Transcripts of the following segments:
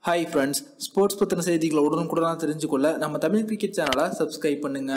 hi friends sports பற்றின செய்திகளை உடனுக்குடனாக தெரிஞ்சுக்கொள்ள நம்ம தமிழ் கிரிக்கெட் சேனலை சப்ஸ்கிரைப் பண்ணுங்க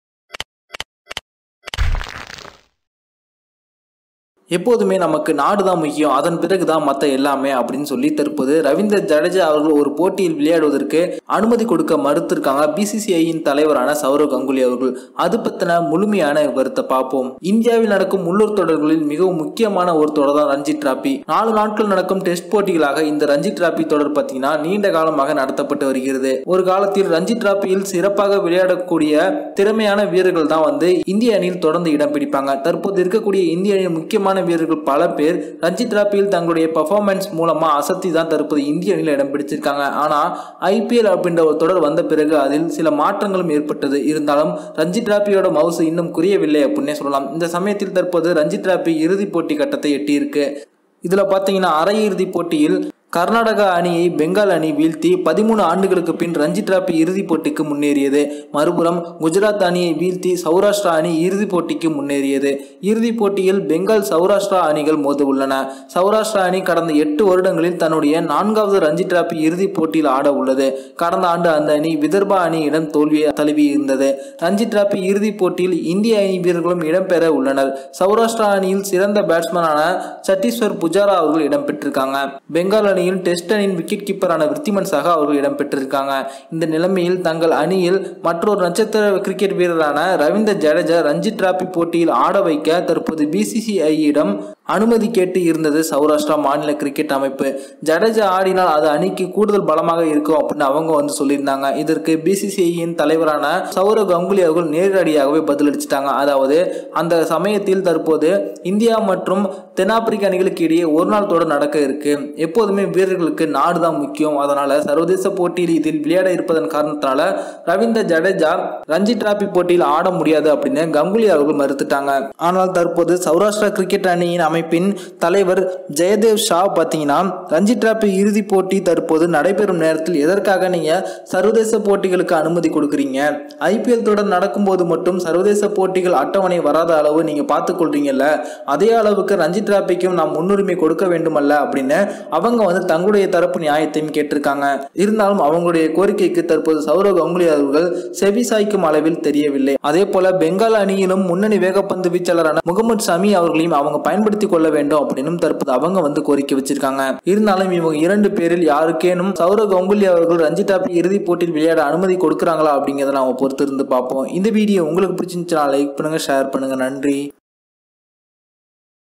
எப்போதுமே நமக்கு நாடு தான் முக்கியம் அதன் பிறகு தான் மற்ற எல்லாமே அப்படின்னு சொல்லி தற்போது ரவீந்திர ஜடேஜா அவர்கள் ஒரு போட்டியில் விளையாடுவதற்கு அனுமதி கொடுக்க மறுத்திருக்காங்க பிசிசிஐயின் தலைவரான சௌரவ் கங்குலி அவர்கள் அது பற்றின முழுமையான விவரத்தை பார்ப்போம் இந்தியாவில் நடக்கும் உள்ளூர் தொடர்களில் மிகவும் முக்கியமான ஒரு தொடர் தான் ரஞ்சி டிராபி நாலு நாட்கள் நடக்கும் டெஸ்ட் போட்டிகளாக இந்த ரஞ்சி டிராபி தொடர் பார்த்தீங்கன்னா நீண்ட காலமாக நடத்தப்பட்டு வருகிறது ஒரு காலத்தில் ரஞ்சி டிராபியில் சிறப்பாக விளையாடக்கூடிய திறமையான வீரர்கள் தான் வந்து இந்திய அணியில் தொடர்ந்து இடம் பிடிப்பாங்க தற்போது இருக்கக்கூடிய இந்திய அணியின் முக்கியமான வீரர்கள் பல பேர் ரஞ்சி டிராபியில் தங்களுடைய பர்ஃபார்மன்ஸ் மூலமா அசத்தி தான் தற்போது இந்திய அணியில் இடம் பிடிச்சிருக்காங்க ஆனா ஐபிஎல் அப்படின்ற ஒரு தொடர் வந்த பிறகு அதில் சில மாற்றங்களும் ஏற்பட்டது இருந்தாலும் ரஞ்சி டிராபியோட மவுசு இன்னும் குறையவில்லை அப்படின்னே சொல்லலாம் இந்த சமயத்தில் தற்போது ரஞ்சி டிராபி இறுதிப் போட்டி கட்டத்தை எட்டியிருக்கு இதுல பாத்தீங்கன்னா அரையிறுதி போட்டியில் கர்நாடகா அணியை பெங்கால் அணி வீழ்த்தி பதிமூணு ஆண்டுகளுக்கு பின் ரஞ்சி டிராபி இறுதிப் போட்டிக்கு முன்னேறியது மறுபுறம் குஜராத் அணியை வீழ்த்தி சௌராஷ்டிரா அணி இறுதிப் போட்டிக்கு முன்னேறியது இறுதிப் போட்டியில் பெங்கால் சௌராஷ்டிரா அணிகள் மோத உள்ளன சௌராஷ்டிரா அணி கடந்த எட்டு வருடங்களில் தன்னுடைய நான்காவது ரஞ்சி டிராபி இறுதிப் போட்டியில் ஆட உள்ளது கடந்த ஆண்டு அந்த அணி விதர்பா அணியிடம் தோல்வியை தழுவி இருந்தது ரஞ்சி டிராபி இறுதிப் போட்டியில் இந்திய அணி வீரர்களும் இடம்பெற உள்ளனர் சௌராஷ்டிரா அணியில் சிறந்த பேட்ஸ்மேனான சத்தீஸ்வர் புஜாரா அவர்கள் இடம்பெற்றிருக்காங்க பெங்கால் அணி அணியில் டெஸ்ட் அணியின் விக்கெட் கீப்பரான விருத்திமன் சாகா அவர்கள் இடம்பெற்றிருக்காங்க இந்த நிலைமையில் தங்கள் அணியில் மற்றொரு நட்சத்திர கிரிக்கெட் வீரரான ரவீந்திர ஜடேஜா ரஞ்சி டிராபி போட்டியில் ஆட வைக்க தற்போது பிசிசிஐயிடம் அனுமதி கேட்டு இருந்தது சௌராஷ்டிரா மாநில கிரிக்கெட் அமைப்பு ஜடேஜா ஆடினால் அது அணிக்கு கூடுதல் பலமாக இருக்கும் அப்படின்னு அவங்க வந்து சொல்லியிருந்தாங்க இதற்கு பிசிசிஐயின் தலைவரான சௌரவ் கங்குலி அவர்கள் நேரடியாகவே பதிலளிச்சிட்டாங்க அதாவது அந்த சமயத்தில் தற்போது இந்தியா மற்றும் தென்னாப்பிரிக்க அணிகளுக்கு இடையே ஒரு நாள் தொடர் நடக்க இருக்கு எப்போதுமே வீரர்களுக்கு நாடு தான் முக்கியம் அதனால சர்வதேச போட்டியில் இதில் விளையாட இருப்பதன் காரணத்தினால ரவீந்திர ஜடேஜா ரஞ்சி டிராபி போட்டியில் ஆட முடியாது அப்படின்னு கங்குலி அவர்கள் மறுத்துட்டாங்க ஆனால் தற்போது சௌராஷ்டிரா கிரிக்கெட் அணியின் அமைப்பின் தலைவர் ஜெயதேவ் ஷா பார்த்தீங்கன்னா ரஞ்சி டிராபி இறுதிப் போட்டி தற்போது நடைபெறும் நேரத்தில் எதற்காக நீங்க சர்வதேச போட்டிகளுக்கு அனுமதி கொடுக்குறீங்க ஐபிஎல் தொடர் நடக்கும்போது மட்டும் சர்வதேச போட்டிகள் அட்டவணை வராத அளவு நீங்க பார்த்து கொள்றீங்கல்ல அதே அளவுக்கு ரஞ்சி டிராபிக்கும் நாம் முன்னுரிமை கொடுக்க வேண்டுமல்ல அப்படின்னு அவங்க வந்து தங்களுடைய தரப்பு நியாயத்தையும் கேட்டிருக்காங்க இருந்தாலும் அவங்களுடைய கோரிக்கைக்கு தற்போது சௌரவ் கங்குலி அவர்கள் செவி சாய்க்கும் அளவில் தெரியவில்லை அதே போல பெங்கால் அணியிலும் முன்னணி வேகப்பந்து வீச்சாளரான முகமது ஷமி அவர்களையும் அவங்க பயன்படுத்திக் கொள்ள வேண்டும் அப்படின்னு தற்போது அவங்க வந்து கோரிக்கை வச்சிருக்காங்க இருந்தாலும் இவங்க இரண்டு பேரில் யாருக்கேனும் சௌரவ் கங்குலி அவர்கள் ரஞ்சி டிராபி இறுதிப் போட்டியில் விளையாட அனுமதி கொடுக்குறாங்களா அப்படிங்கிறத நாம பொறுத்து இருந்து பார்ப்போம் இந்த வீடியோ உங்களுக்கு பிடிச்சிருந்துச்சுன்னா லைக் பண்ணுங்க ஷேர் பண்ணுங்க நன்றி